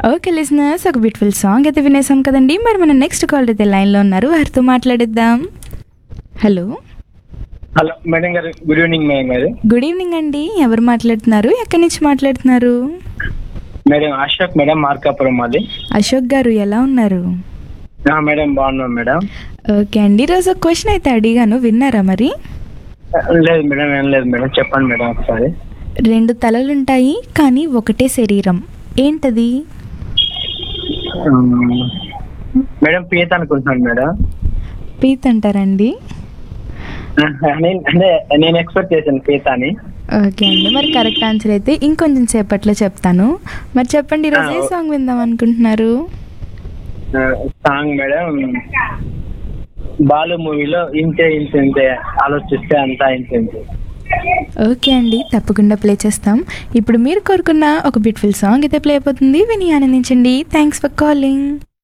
okay listeners ఒక beautiful song అయితే వినేసాం కదండి మరి మన నెక్స్ట్ కాల్ అయితే లైన్లో ఉన్నారు వారితో మాట్లాడిద్దాం హలో హలో మేడం గారు గుడ్ ఈవినింగ్ మేడం గారు గుడ్ ఈవినింగ్ అండి ఎవరు మాట్లాడుతున్నారు ఎక్కడి నుంచి మాట్లాడుతున్నారు మేడం అశోక్ మేడం మార్కాపురం మాది అశోక్ గారు ఎలా ఉన్నారు ఆ, మేడం బాగున్నాం మేడం ఓకే అండి ఈరోజు ఒక క్వశ్చన్ అయితే అడిగాను విన్నారా మరి లేదు మేడం ఏం లేదు మేడం చెప్పండి మేడం ఒకసారి రెండు తలలుంటాయి కానీ ఒకటే శరీరం ఏంటది ఉమ్, మేడం పీత అనుకుంటున్నాను మేడం పీత్ అంటారండి నేను అంటే నేను ఎక్స్పెక్ట్ చేశాను పీత అని ఓకే అండి మరి కరెక్ట్ ఆన్సర్ అయితే ఇంకొంచెం సేపట్లో చెప్తాను మరి చెప్పండి ఈరోజు ఏ ఆ, సాంగ్ విందాం అనుకుంటున్నారు ఆ, సాంగ్ మేడం బాలు మూవీలో ఇంతే ఇంతే ఇంతే ఆలోచిస్తే అంతా ఇంతే ఇంతే ఓకే అండి తప్పకుండా ప్లే చేస్తాం ఇప్పుడు మీరు కోరుకున్న ఒక బ్యూటిఫుల్ సాంగ్ అయితే ప్లే అయిపోతుంది విని ఆనందించండి థ్యాంక్స్ ఫర్ కాలింగ్